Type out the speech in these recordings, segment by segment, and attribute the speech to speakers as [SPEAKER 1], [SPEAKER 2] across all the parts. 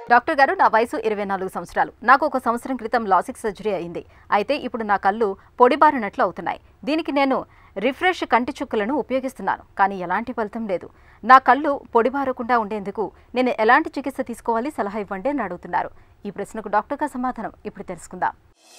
[SPEAKER 1] doctor గారు నా వయసు ఇరవై నాలుగు సంవత్సరాలు నాకు ఒక సంవత్సరం క్రితం లాసిక్ సర్జరీ అయింది అయితే ఇప్పుడు నా కళ్ళు పొడిబారినట్లు అవుతున్నాయి దీనికి నేను రిఫ్రెష్ కంటి చుక్కలను ఉపయోగిస్తున్నాను కానీ ఎలాంటి ఫలితం లేదు నా కళ్ళు పొడిబారకుండా ఉండేందుకు నేను ఎలాంటి చికిత్స తీసుకోవాలి సలహా ఇవ్వండి అని అడుగుతున్నారు ఈ ప్రశ్నకు డాక్టర్గా సమాధానం ఇప్పుడు తెలుసుకుందాం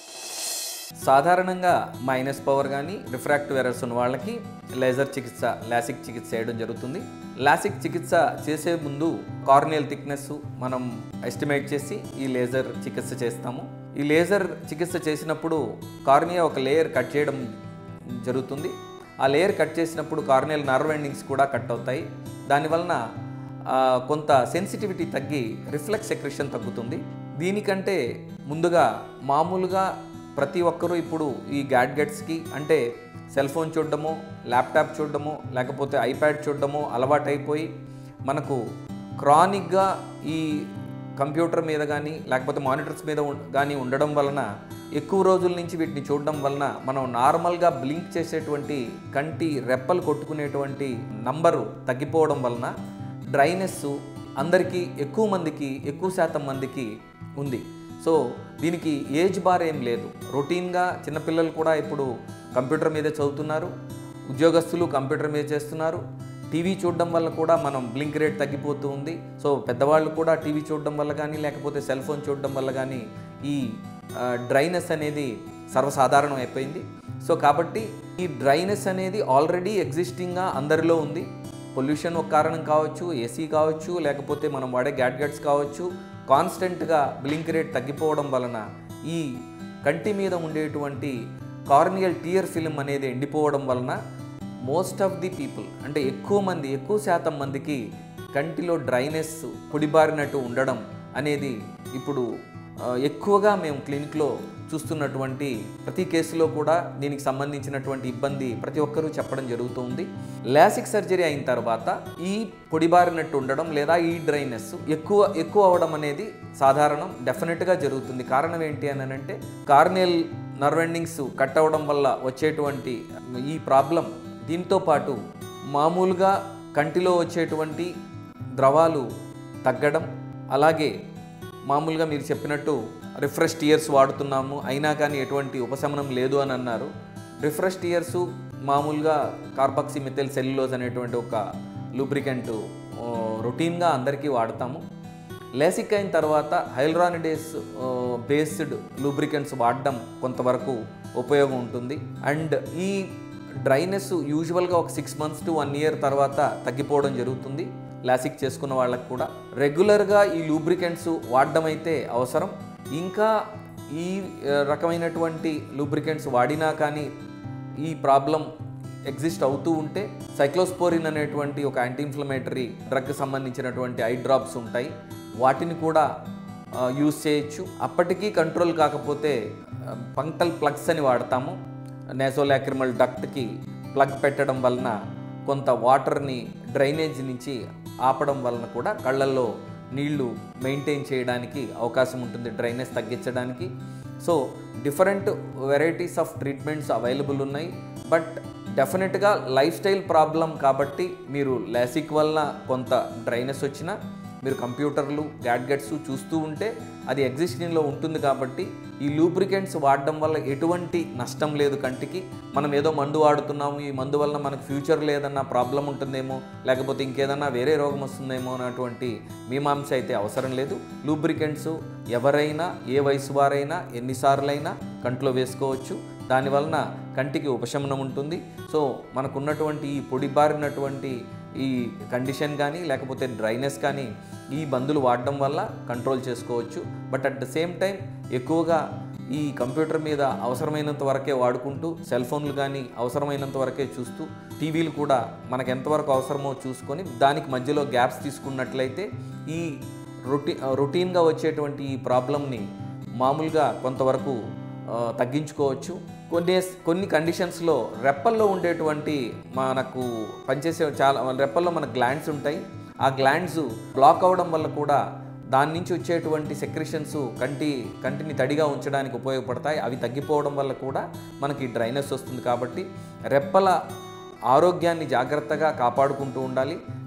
[SPEAKER 2] సాధారణంగా మైనస్ పవర్ కానీ రిఫ్రాక్టివ్ ఎర్రర్స్ ఉన్న వాళ్ళకి లేజర్ చికిత్స లాసిక్ చికిత్స చేయడం జరుగుతుంది లాసిక్ చికిత్స చేసే ముందు కార్నియల్ థిక్నెస్ మనం ఎస్టిమేట్ చేసి ఈ లేజర్ చికిత్స చేస్తాము ఈ లేజర్ చికిత్స చేసినప్పుడు కార్నియా ఒక లేయర్ కట్ చేయడం జరుగుతుంది ఆ లేయర్ కట్ చేసినప్పుడు కార్నియల్ నర్వ్ ఎండింగ్స్ కూడా కట్ అవుతాయి దానివలన ఆ, కొంత సెన్సిటివిటీ తగ్గి రిఫ్లెక్స్ సెక్రెషన్ తగ్గుతుంది దీనికంటే ముందుగా మామూలుగా ప్రతి ఒక్కరూ ఇప్పుడు ఈ గ్యాడ్గెట్స్కి అంటే సెల్ ఫోన్ చూడడమో ల్యాప్టాప్ చూడడమో లేకపోతే ఐప్యాడ్ చూడడమో అలవాటైపోయి మనకు క్రానిక్గా ఈ కంప్యూటర్ మీద కానీ లేకపోతే మానిటర్స్ మీద ఉం- కానీ ఉండడం వలన ఎక్కువ రోజుల నుంచి వీటిని చూడడం వలన మనం నార్మల్గా బ్లింక్ చేసేటువంటి కంటి రెప్పలు కొట్టుకునేటువంటి నంబరు తగ్గిపోవడం వలన డ్రైనెస్ అందరికీ ఎక్కువ మందికి ఎక్కువ శాతం మందికి ఉంది సో దీనికి ఏజ్ బార్ ఏం లేదు రొటీన్గా చిన్నపిల్లలు కూడా ఇప్పుడు కంప్యూటర్ మీదే చదువుతున్నారు ఉద్యోగస్తులు కంప్యూటర్ మీద చేస్తున్నారు టీవీ చూడడం వల్ల కూడా మనం బ్లింక్ రేట్ తగ్గిపోతూ ఉంది సో పెద్దవాళ్ళు కూడా టీవీ చూడడం వల్ల కానీ లేకపోతే సెల్ ఫోన్ చూడడం వల్ల కానీ ఈ డ్రైనెస్ అనేది సర్వసాధారణం అయిపోయింది సో కాబట్టి ఈ డ్రైనెస్ అనేది ఆల్రెడీ ఎగ్జిస్టింగ్గా అందరిలో ఉంది పొల్యూషన్ ఒక కారణం కావచ్చు ఏసీ కావచ్చు లేకపోతే మనం వాడే గ్యాడ్గెట్స్ కావచ్చు కాన్స్టెంట్గా బ్లింక్ రేట్ తగ్గిపోవడం వలన ఈ కంటి మీద ఉండేటువంటి కార్నియల్ టియర్ ఫిల్మ్ అనేది ఎండిపోవడం వలన మోస్ట్ ఆఫ్ ది పీపుల్ అంటే ఎక్కువ మంది ఎక్కువ శాతం మందికి కంటిలో డ్రైనెస్ పొడిబారినట్టు ఉండడం అనేది ఇప్పుడు ఆ, ఎక్కువగా మేము క్లినిక్లో చూస్తున్నటువంటి ప్రతి కేసులో కూడా దీనికి సంబంధించినటువంటి ఇబ్బంది ప్రతి ఒక్కరూ చెప్పడం జరుగుతుంది లాసిక్ సర్జరీ అయిన తర్వాత ఈ పొడిబారినట్టు ఉండడం లేదా ఈ డ్రైనెస్ ఎక్కువ ఎక్కువ అవడం అనేది సాధారణం డెఫినెట్గా జరుగుతుంది కారణం ఏంటి అని అంటే కార్నియల్ నర్వ్ ఎండింగ్స్ కట్ అవ్వడం వల్ల వచ్చేటువంటి ఈ ప్రాబ్లం దీంతో పాటు మామూలుగా కంటిలో వచ్చేటువంటి ద్రవాలు తగ్గడం అలాగే మామూలుగా మీరు చెప్పినట్టు రిఫ్రెష్ టీయర్స్ వాడుతున్నాము అయినా కానీ ఎటువంటి ఉపశమనం లేదు అని అన్నారు రిఫ్రెష్ టీయర్స్ మామూలుగా కార్బాక్సీ మిథైల్ సెల్యులోజ్ అనేటువంటి ఒక లూబ్రికెంట్ రొటీన్గా అందరికీ వాడతాము లేసిక్ అయిన తర్వాత హైల్రానిడేస్ బేస్డ్ లూబ్రికెంట్స్ వాడడం కొంతవరకు ఉపయోగం ఉంటుంది అండ్ ఈ డ్రైనెస్ యూజువల్గా ఒక six months to one year తర్వాత తగ్గిపోవడం జరుగుతుంది లాసిక్ చేసుకున్న వాళ్ళకు కూడా రెగ్యులర్గా ఈ లూబ్రికెంట్స్ వాడడం అయితే అవసరం ఇంకా ఈ ఆ, రకమైనటువంటి లూబ్రికెంట్స్ వాడినా కానీ ఈ ప్రాబ్లం ఎగ్జిస్ట్ అవుతూ ఉంటే సైక్లోస్పోరిన్ అనేటువంటి ఒక యాంటీ ఇన్ఫ్లమేటరీ డ్రగ్ సంబంధించినటువంటి ఐ డ్రాప్స్ ఉంటాయి వాటిని కూడా ఆ, యూజ్ చేయొచ్చు అప్పటికీ కంట్రోల్ కాకపోతే పంక్టల్ ప్లగ్స్ అని వాడతాము నేసోలాక్రిమల్ డక్ట్కి ప్లగ్ పెట్టడం వలన కొంత వాటర్ని డ్రైనేజ్ నుంచి ఆపడం వలన కూడా కళ్ళల్లో నీళ్లు మెయింటైన్ చేయడానికి అవకాశం ఉంటుంది డ్రైనేజ్ తగ్గించడానికి so different varieties of treatments available ఉన్నాయి బట్ డెఫినెట్గా లైఫ్ స్టైల్ ప్రాబ్లం కాబట్టి మీరు లాసిక్ వల్ల కొంత డ్రైనెస్ వచ్చినా మీరు కంప్యూటర్లు గ్యాడ్గెట్స్ చూస్తూ ఉంటే అది ఎగ్జిస్టింగ్లో ఉంటుంది కాబట్టి ఈ లూబ్రికెంట్స్ వాడడం వల్ల ఎటువంటి నష్టం లేదు కంటికి మనం ఏదో మందు వాడుతున్నాము ఈ మందు వల్ల మనకు ఫ్యూచర్ లేదన్న ప్రాబ్లం ఉంటుందేమో లేకపోతే ఇంకేదన్నా వేరే రోగం వస్తుందేమో అన్నటువంటి మీమాంస అయితే అవసరం లేదు లూబ్రికెంట్స్ ఎవరైనా ఏ వయసు వారైనా ఎన్నిసార్లైనా కంట్లో వేసుకోవచ్చు దానివలన కంటికి ఉపశమనం ఉంటుంది సో మనకున్నటువంటి ఈ పొడిబారినటువంటి ఈ కండిషన్ కానీ లేకపోతే డ్రైనెస్ కానీ ఈ మందులు వాడడం వల్ల కంట్రోల్ చేసుకోవచ్చు but at the same time ఎక్కువగా ఈ కంప్యూటర్ మీద అవసరమైనంత వరకే వాడుకుంటూ సెల్ ఫోన్లు కానీ అవసరమైనంత వరకే చూస్తూ టీవీలు కూడా మనకు ఎంతవరకు అవసరమో చూసుకొని దానికి మధ్యలో గ్యాప్స్ తీసుకున్నట్లయితే ఈ రొటీ రొటీన్గా వచ్చేటువంటి ఈ ప్రాబ్లమ్ని మామూలుగా కొంతవరకు ఆ, తగ్గించుకోవచ్చు కొన్ని కొన్ని కండిషన్స్లో రెప్పల్లో ఉండేటువంటి మనకు పనిచేసే చాలా రెప్పల్లో మన గ్లాండ్స్ ఉంటాయి ఆ గ్లాండ్స్ బ్లాక్ అవ్వడం వల్ల కూడా దాని నుంచి వచ్చేటువంటి సెక్రిషన్స్ కంటి కంటిని తడిగా ఉంచడానికి ఉపయోగపడతాయి అవి తగ్గిపోవడం వల్ల కూడా మనకి డ్రైనెస్ వస్తుంది కాబట్టి రెప్పల ఆరోగ్యాన్ని జాగ్రత్తగా కాపాడుకుంటూ ఉండాలి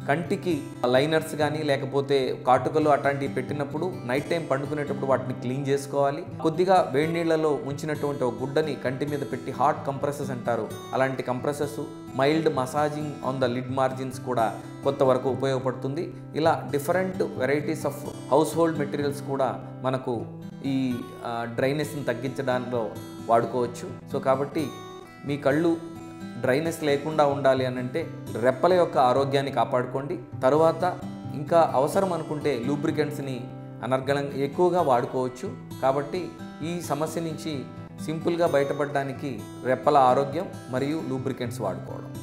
[SPEAKER 2] కంటికి లైనర్స్ కానీ లేకపోతే కాటుకలు అట్లాంటివి పెట్టినప్పుడు నైట్ టైం పండుకునేటప్పుడు వాటిని క్లీన్ చేసుకోవాలి కొద్దిగా వేడి నీళ్ళలో ఉంచినటువంటి ఒక గుడ్డని కంటి మీద పెట్టి హాట్ కంప్రెసెస్ అంటారు అలాంటి compresses mild massaging on the lid margins కూడా కొంతవరకు ఉపయోగపడుతుంది ఇలా different varieties of household materials కూడా మనకు ఈ డ్రైనెస్ని తగ్గించడంలో వాడుకోవచ్చు సో కాబట్టి మీ కళ్ళు డ్రైనెస్ లేకుండా ఉండాలి అని అంటే రెప్పల యొక్క ఆరోగ్యాన్ని కాపాడుకోండి తరువాత ఇంకా అవసరం అనుకుంటే లూబ్రికెంట్స్ని అనర్గళం ఎక్కువగా వాడుకోవచ్చు కాబట్టి ఈ సమస్య నుంచి సింపుల్గా బయటపడడానికి రెప్పల ఆరోగ్యం మరియు లూబ్రికెంట్స్ వాడుకోవడం